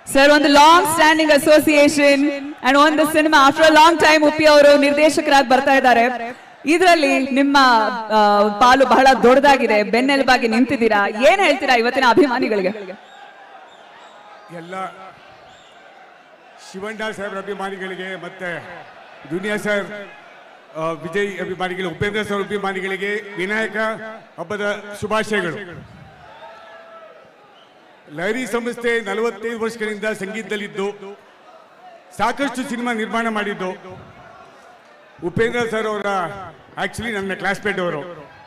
Sir ಒಂದು long standing association and ಒಂದು cinema after a long time Uppi ಅವರು ನಿರ್ದೇಶಕರಾಗಿ ಬರ್ತಾ ಇದ್ದಾರೆ ಇದರಲ್ಲಿ ನಿಮ್ಮ ಆ, ಪಾಲು ಬಹಳ ದೊಡ್ಡದಾಗಿದೆ ಬೆನ್ನೆಲುಬಾಗಿ ನಿಂತಿದ್ದೀರಾ ಏನ್ ಹೇಳ್ತೀರಾ ಇವತ್ತಿನ ಅಭಿಮಾನಿಗಳಿಗೆ ಎಲ್ಲ ಶಿವಣ್ಣ ಸಾಹೇಬ್ರ ಅಭಿಮಾನಿಗಳಿಗೆ ಮತ್ತೆ ದುನಿಯಾ ಸರ್ ಆ, ವಿಜಯ್ ಅಭಿಮಾನಿಗಳಿಗೆ ಉಪೇಂದ್ರ ಸರ್ ಅಭಿಮಾನಿಗಳಿಗೆ ವಿನಾಯಕ ಹಬ್ಬದ ಶುಭಾಶಯಗಳು ಲಹರಿ ಸಂಸ್ಥೆ ನಲವತ್ತೈದು ವರ್ಷಗಳಿಂದ ಸಂಗೀತದಲ್ಲಿದ್ದು ಸಾಕಷ್ಟು ಸಿನಿಮಾ ನಿರ್ಮಾಣ ಮಾಡಿದ್ದು ಉಪೇಂದ್ರ ಸರ್ ಅವರ ಆಕ್ಚುಲಿ ನನ್ನ ಕ್ಲಾಸ್ಮೇಟ್ ಅವರು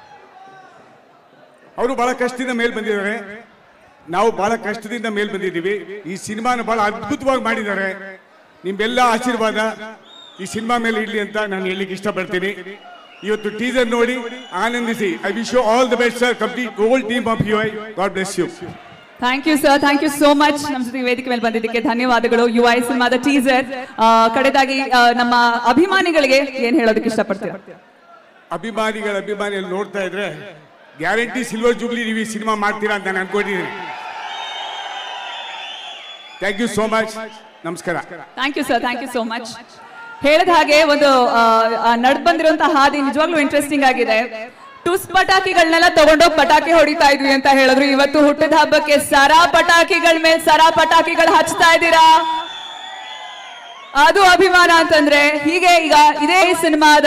ಅವರು ಬಹಳ ಕಷ್ಟದಿಂದ ಮೇಲ್ ಬಂದಿದ್ದಾರೆ ನಾವು ಬಹಳ ಕಷ್ಟದಿಂದ ಮೇಲ್ ಬಂದಿದ್ದೀವಿ ಈ ಸಿನಿಮಾನ ಬಹಳ ಅದ್ಭುತವಾಗಿ ಮಾಡಿದ್ದಾರೆ ನಿಮ್ಮೆಲ್ಲ ಆಶೀರ್ವಾದ ಈ ಸಿನಿಮಾ ಮೇಲೆ ಇಡ್ಲಿ ಅಂತ ನಾನು ಹೇಳಲಿಕ್ಕೆ ಇಷ್ಟಪಡ್ತೀನಿ ಇವತ್ತು ಟೀಸರ್ ನೋಡಿ ಆನಂದಿಸಿ I wish you all the best sir complete old team of you I god bless you thank you sir thank you so much ನಮ್ಮ ಜೊತೆ ವೇದಿಕೆ ಮೇಲೆ ಬಂದಿದ್ದಕ್ಕೆ ಧನ್ಯವಾದಗಳು ಯು ಐ ಸಿನಿಮಾದ ಟೀಸರ್ ಕಡೆದಾಗಿ ಆ, ನಮ್ಮ ಅಭಿಮಾನಿಗಳಿಗೆ ಏನ್ ಹೇಳೋದಕ್ಕೆ ಇಷ್ಟಪಡ್ತೀರಾ ಅಭಿಮಾನಿಗಳ ಅಭಿಮಾನಿಗಳು ನೋಡ್ತಾ ಇದ್ರೆ ಗ್ಯಾರಂಟಿ ಸಿಲ್ವರ್ ಜೂಬ್ಲಿ ನೀವು ಈ ಸಿನಿಮಾ ಮಾಡ್ತೀರಾ ಅಂತ ನಾನು ಅನ್ಕೊಂಡಿದ್ದೀನಿ ಥ್ಯಾಂಕ್ ಯು ಸೋ ಮಚ್ ನಮಸ್ಕಾರ thank you sir thank you so much ಹೇಳಿದ ಹಾಗೆ ಒಂದು ನಡ್ ಬಂದಿರುವಂತಹ ಹಾದಿ ನಿಜವಾಗ್ಲೂ ಇಂಟ್ರೆಸ್ಟಿಂಗ್ ಆಗಿದೆ ಟುಸ್ ಪಟಾಕಿಗಳನ್ನೆಲ್ಲ ತಗೊಂಡೋಗಿ ಪಟಾಕಿ ಹೊಡಿತಾ ಇದ್ವಿ ಅಂತ ಹೇಳಿದ್ರು ಇವತ್ತು ಹುಟ್ಟಿದ ಹಬ್ಬಕ್ಕೆ ಸರಾ ಪಟಾಕಿಗಳ ಮೇಲೆ ಸರಾ ಪಟಾಕಿಗಳು ಹಚ್ತಾ ಇದ್ದೀರಾ ಅದು ಅಭಿಮಾನ ಅಂತಂದ್ರೆ ಹೀಗೆ ಈಗ ಇದೇ ಸಿನಿಮಾದ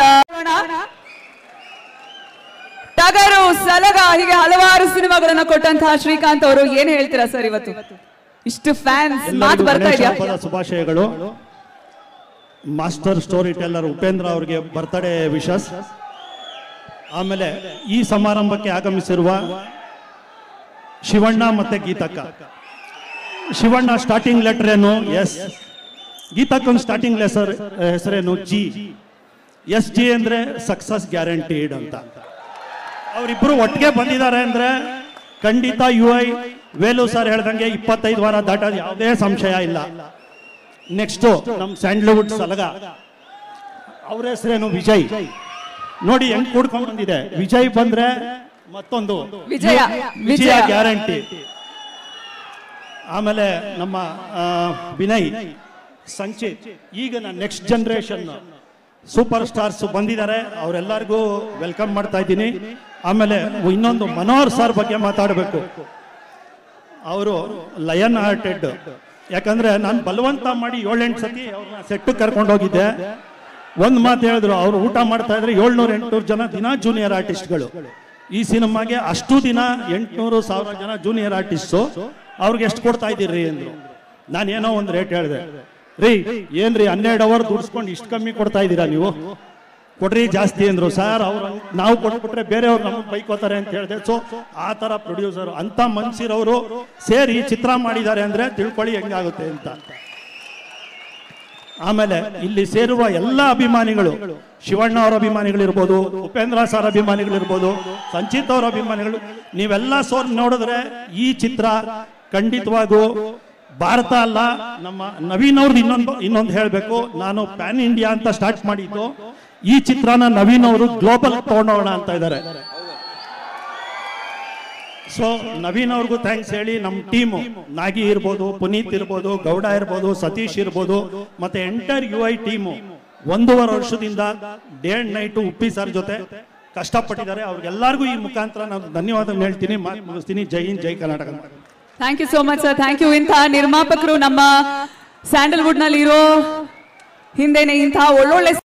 ಟಗರು ಸಲಗ ಹೀಗೆ ಹಲವಾರು ಸಿನಿಮಾಗಳನ್ನ ಕೊಟ್ಟಂತಹ ಶ್ರೀಕಾಂತ್ ಅವರು ಏನ್ ಹೇಳ್ತೀರಾ ಸರ್ ಇವತ್ತು ಇಷ್ಟು ಫ್ಯಾನ್ಸ್ ಮಾತು ಎಲ್ಲರಿಗೂ ಬರ್ತಾ ಗಣೇಶ ಇದೆಯಾ ಹಬ್ಬದ ಶುಭಾಶಯಗಳು ಮಾಸ್ಟರ್ ಸ್ಟೋರಿ ಟೆಲ್ಲರ್ ಉಪೇಂದ್ರ ಅವರಿಗೆ ಬರ್ತ್ಡೇ ವಿಶಸ್ ಆಮೇಲೆ ಈ ಸಮಾರಂಭಕ್ಕೆ ಆಗಮಿಸಿರುವ ಶಿವಣ್ಣ ಮತ್ತೆ ಗೀತಕ್ಕ ಶಿವಣ್ಣ ಸ್ಟಾರ್ಟಿಂಗ್ ಲೆಟರ್ ಏನು ಎಸ್ ಗೀತಕ್ಕನ ಸ್ಟಾರ್ಟಿಂಗ್ ಲೆಸರ್ ಹೆಸರೇನು ಜಿ ಎಸ್ ಜಿ ಅಂದ್ರೆ ಸಕ್ಸಸ್ ಗ್ಯಾರಂಟೀಡ್ ಅಂತ ಅವರಿಬ್ಬರು ಒಟ್ಟಿಗೆ ಬಂದಿದ್ದಾರೆ ಅಂದ್ರೆ ಖಂಡಿತ ಯು ಐ ವೇಲು ಸರ್ ಹೇಳ್ದಂಗೆ ಇಪ್ಪತ್ತೈದು ವಾರ ದಾಟೋದು ಯಾವುದೇ ಸಂಶಯ ಇಲ್ಲ ನೆಕ್ಸ್ಟು ನಮ್ಮ ಸ್ಯಾಂಡ್ಲ್ವುಡ್ ಸಲಗ ಅವ್ರ ಹೆಸರೇನು ವಿಜಯ್ ನೋಡಿ ಹೆಂಗ್ ಕೂಡ್ಕೊಂಡ್ ಬಂದಿದೆ ವಿಜಯ್ ಬಂದ್ರೆ ಮತ್ತೊಂದು ವಿಜಯ, ವಿಜಯ ವಿಜಯ. ಗ್ಯಾರಂಟಿ ಆಮೇಲೆ ನಮ್ಮ ಆ, ವಿನಯ್ ಸಂಚಿತ್ ಈಗ ನೆಕ್ಸ್ಟ್ ಜನರೇಷನ್ ಸೂಪರ್ ಸ್ಟಾರ್ಸ್ ಬಂದಿದ್ದಾರೆ ಅವರೆಲ್ಲರಿಗೂ ವೆಲ್ಕಮ್ ಮಾಡ್ತಾ ಇದ್ದೀನಿ ಆಮೇಲೆ ಇನ್ನೊಂದು ಮನೋಹರ್ ಸರ್ ಬಗ್ಗೆ ಮಾತಾಡಬೇಕು ಅವರು ಲಯನ್ ಹಾರ್ಟೆಡ್ ಯಾಕಂದ್ರೆ ನಾನು ಬಲವಂತ ಮಾಡಿ ಏಳೆಂಟು ಸತಿ ಅವ್ರನ್ನ ಸೆಟ್ಟು ಕರ್ಕೊಂಡು ಹೋಗಿದ್ದೆ ಒಂದು ಮಾತು ಹೇಳಿದ್ರು ಅವ್ರು ಊಟ ಮಾಡ್ತಾ ಇದ್ರೆ ಏಳ್ನೂರು ಎಂಟುನೂರು ಜನ ದಿನ ಜೂನಿಯರ್ ಆರ್ಟಿಸ್ಟ್ಗಳು ಈ ಸಿನಿಮಾಗೆ ಅಷ್ಟು ದಿನ ಎಂಟುನೂರು ಸಾವಿರ ಜನ ಜೂನಿಯರ್ ಆರ್ಟಿಸ್ಟು ಅವ್ರಿಗೆ ಎಷ್ಟು ಕೊಡ್ತಾ ಇದ್ದೀರಿ ಅಂದ್ರು ನಾನೇನೋ ಒಂದು ರೇಟ್ ಹೇಳಿದೆ ರೀ ಏನ್ರಿ ಹನ್ನೆರಡು ಅವರ್ ದುಡ್ಸ್ಕೊಂಡು ಇಷ್ಟು ಕಮ್ಮಿ ಕೊಡ್ತಾ ಇದ್ದೀರಾ ನೀವು ಕೊಡ್ರಿ ಜಾಸ್ತಿ ಅಂದ್ರು ಸರ್ ಅವ್ರು ನಾವು ಕೊಟ್ಬಿಟ್ರೆ ಬೇರೆಯವ್ರು ನಮಗೆ ಬೈಕೋತಾರೆ ಅಂತ ಹೇಳಿದೆ ಸೊ ಆ ತರ ಪ್ರೊಡ್ಯೂಸರ್ ಅಂತ ಮನ್ಸಿರೋರು ಸೇರಿ ಚಿತ್ರ ಮಾಡಿದ್ದಾರೆ ಅಂದ್ರೆ ತಿಳ್ಕೊಳ್ಳಿ ಹೆಂಗಾಗುತ್ತೆ ಅಂತ ಆಮೇಲೆ ಇಲ್ಲಿ ಸೇರುವ ಎಲ್ಲ ಅಭಿಮಾನಿಗಳು ಶಿವಣ್ಣ ಅವರ ಅಭಿಮಾನಿಗಳಿರ್ಬೋದು ಉಪೇಂದ್ರ ಸರ್ ಅಭಿಮಾನಿಗಳಿರ್ಬೋದು ಸಂಚಿತ್ ಅವರ ಅಭಿಮಾನಿಗಳು ನೀವೆಲ್ಲ ಸೋರ್ ನೋಡಿದ್ರೆ ಈ ಚಿತ್ರ ಖಂಡಿತವಾಗೂ ಭಾರತ ಅಲ್ಲ ನಮ್ಮ ನವೀನ್ ಅವ್ರದ್ದು ಇನ್ನೊಂದು ಇನ್ನೊಂದು ಹೇಳಬೇಕು ನಾನು ಪ್ಯಾನ್ ಇಂಡಿಯಾ ಅಂತ ಸ್ಟಾರ್ಟ್ ಮಾಡಿದ್ದು ಈ ಚಿತ್ರನ ನವೀನ್ ಅವರು ಗ್ಲೋಬಲ್ ತಗೊಂಡೋಗೋಣ ಅಂತ ಇದ್ದಾರೆ ಸೊ ನವೀನ್ ಅವ್ರಿಗೂ ಥ್ಯಾಂಕ್ಸ್ ಹೇಳಿ ನಮ್ಮ ಟೀಮು ನಾಗಿ ಇರ್ಬೋದು ಪುನೀತ್ ಇರ್ಬೋದು ಗೌಡ ಇರ್ಬೋದು ಸತೀಶ್ ಇರ್ಬೋದು ಮತ್ತೆ ಎಂಟರ್ ಯು ಐ ಟೀಮು ಒಂದೂವರೆ ವರ್ಷದಿಂದ day and night Uppi sir ಜೊತೆ ಕಷ್ಟಪಟ್ಟಿದ್ದಾರೆ ಅವ್ರಿಗೆಲ್ಲರಿಗೂ ಈ ಮುಖಾಂತರ ನಾನು ಧನ್ಯವಾದ ಹೇಳ್ತೀನಿ ಮಾತು ಮುಗಿಸ್ತೀನಿ Jai Hind Jai Karnataka thank you so much sir thank you ಇಂತಹ ನಿರ್ಮಾಪಕರು ನಮ್ಮ ಸ್ಯಾಂಡಲ್ವುಡ್ ನಲ್ಲಿ ಇರೋ ಹಿಂದೆನೆ ಇಂತಹ ಒಳ್ಳೊಳ್ಳೆ